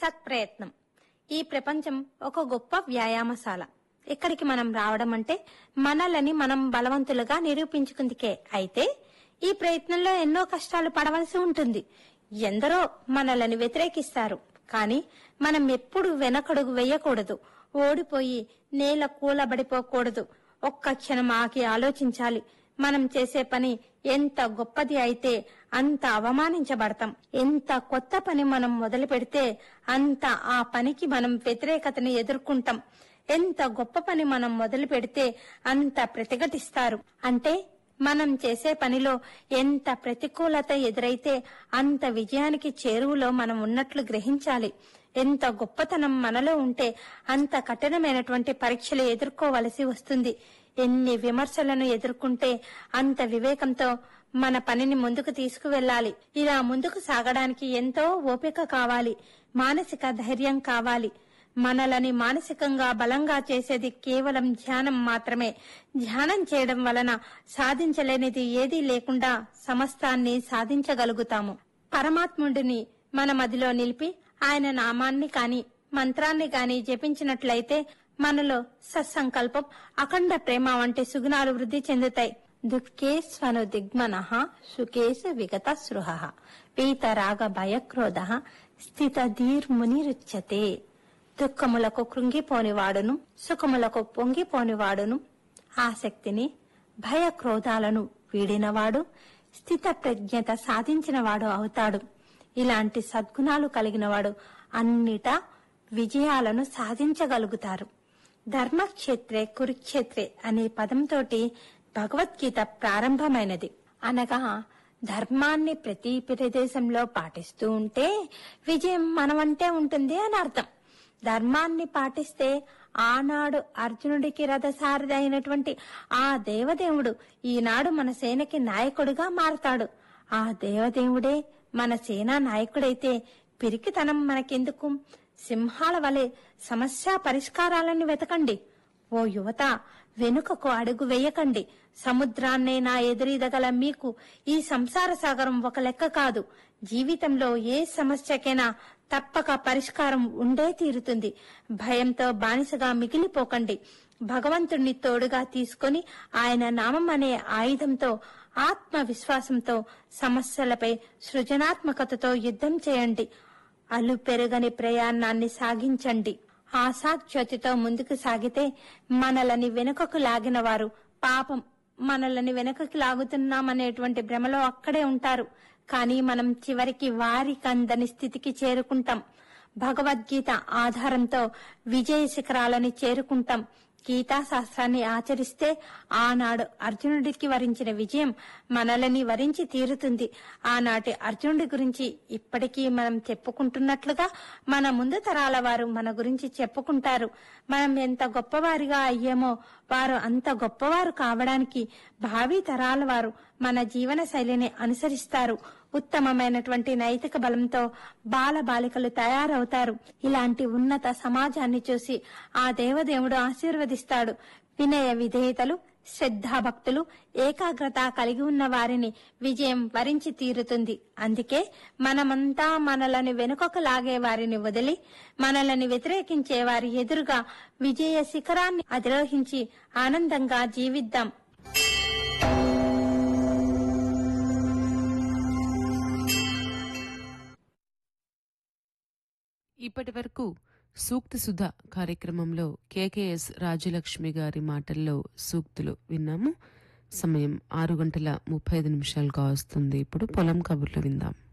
సత్ప్రయత్నం ఈ ప్రపంచం ఒక గొప్ప వ్యాయామశాల ఇక్కడికి మనం రావడం అంటే మనలని మనం బలవంతులుగా నిరూపించుకుందికే అయితే ఈ ప్రయత్నంలో ఎన్నో కష్టాలు పడవలసి ఉంటుంది ఎందరో మనలని వ్యతిరేకిస్తారు కానీ మనం ఎప్పుడు వెనకడుగు వేయకూడదు ఓడిపోయి నేల కూలబడిపోకూడదు ఒక్క క్షణం ఆగి ఆలోచించాలి మనం చేసే పని ఎంత గొప్పది అయితే అంత అవమానించబడతాం ఎంత కొత్త పని మనం మొదలు పెడితే అంత ఆ పనికి మనం వ్యతిరేకతను ఎదుర్కొంటాం ఎంత గొప్ప పని మనం మొదలు పెడితే అంత ప్రతిఘటిస్తారు అంటే మనం చేసే పనిలో ఎంత ప్రతికూలత ఎదురైతే అంత విజయానికి చేరువలో మనం ఉన్నట్లు గ్రహించాలి ఎంత గొప్పతనం మనలో ఉంటే అంత కఠినమైనటువంటి పరీక్షలు ఎదుర్కోవలసి వస్తుంది ఎన్ని విమర్శలను ఎదుర్కొంటే అంత వివేకంతో మన పనిని ముందుకు తీసుకువెళ్ళాలి ఇలా ముందుకు సాగడానికి ఎంతో ఓపిక కావాలి మానసిక ధైర్యం కావాలి మనలని మానసికంగా బలంగా చేసేది కేవలం ధ్యానం మాత్రమే ధ్యానం చేయడం వలన సాధించలేనిది ఏదీ లేకుండా సమస్తాన్ని సాధించగలుగుతాము పరమాత్ముడిని మన మదిలో నిలిపి ఆయన నామాన్ని కాని మంత్రాన్ని కాని జపించినట్లయితే మనలో సత్సంకల్పం అఖండ ప్రేమ వంటి సుగుణాలు వృద్ధి చెందుతాయి దుఃఖేస్వను దిగ్మన సుఖేశ విగత సృహ పీతరాగ భయక్రోధ స్థిత ధీర్మునిరుచ్యతే దుఃఖములకు కృంగిపోనివాడును సుఖములకు పొంగిపోనివాడును ఆసక్తిని భయ క్రోధాలను వీడినవాడు స్థిత ప్రజ్ఞత సాధించినవాడు అవుతాడు ఇలాంటి సద్గుణాలు కలిగినవాడు అన్నిటా విజయాలను సాధించగలుగుతారు ధర్మక్షేత్రే కురుక్షేత్రే అనే పదంతోటి భగవద్గీత ప్రారంభమైనది అనగా ధర్మాన్ని ప్రతి ప్రదేశంలో పాటిస్తూ ఉంటే విజయం మనమంటే ఉంటుంది అని అర్థం ధర్మాన్ని పాటిస్తే ఆనాడు అర్జునుడికి రథసారథి అయినటువంటి ఆ దేవదేవుడు ఈనాడు మన సేనకి నాయకుడిగా మారతాడు ఆ దేవదేవుడే మన సేనా నాయకుడైతే పిరికితనం మనకెందుకు సింహాల వలె సమస్య పరిష్కారాలను వెతకండి ఓ యువత వెనుకకు అడుగు వేయకండి సముద్రాన్నైనా ఎదురీదగల మీకు ఈ సంసార సాగరం ఒక లెక్క కాదు జీవితంలో ఏ సమస్యకైనా తప్పక పరిష్కారం ఉండే తీరుతుంది భయంతో బానిసగా మిగిలిపోకండి భగవంతుణ్ణి తోడుగా తీసుకొని ఆయన నామం అనే ఆయుధంతో ఆత్మవిశ్వాసంతో సమస్యలపై సృజనాత్మకతతో యుద్ధం చేయండి అలు పెరుగని ప్రయాణాన్ని సాగించండి ఆశాజ్యోతితో ముందుకు సాగితే మనలని వెనుకకు లాగిన వారు పాపం మనలని వెనుకకు లాగుతున్నామనేటువంటి భ్రమలో అక్కడే ఉంటారు కానీ మనం చివరికి వారి కందని స్థితికి చేరుకుంటాం భగవద్గీత ఆధారంతో విజయ శిఖరాలని చేరుకుంటాం గీతా శాస్త్రాన్ని ఆచరిస్తే ఆనాడు అర్జునుడికి వరించిన విజయం మనలని వరించి తీరుతుంది ఆనాటి అర్జునుడి గురించి ఇప్పటికీ మనం చెప్పుకుంటున్నట్లుగా మన ముందు తరాల వారు మన గురించి చెప్పుకుంటారు మనం ఎంత గొప్పవారిగా అయ్యామో వారు అంత గొప్పవారు కావడానికి భావి తరాల వారు మన జీవన శైలిని అనుసరిస్తారు ఉత్తమమైనటువంటి నైతిక బలంతో బాల బాలికలు తయారవుతారు ఇలాంటి ఉన్నత సమాజాన్ని చూసి ఆ దేవదేవుడు ఆశీర్వదిస్తాడు వినయ విధేయతలు శ్రద్ధాభక్తులు ఏకాగ్రత కలిగి ఉన్న వారిని విజయం వరించి తీరుతుంది అందుకే మనమంతా మనలను వెనుకకు లాగే వారిని వదిలి మనలని వ్యతిరేకించే వారి ఎదురుగా విజయ శిఖరాన్ని అధిరోహించి ఆనందంగా జీవిద్దాం ఇప్పటి వరకు సూక్తి సుధ కార్యక్రమంలో కేకేఎస్ రాజలక్ష్మి గారి మాటల్లో సూక్తులు విన్నాము సమయం ఆరు గంటల ముప్పై ఐదు నిమిషాలుగా వస్తుంది ఇప్పుడు పొలం కబుర్లు విందాం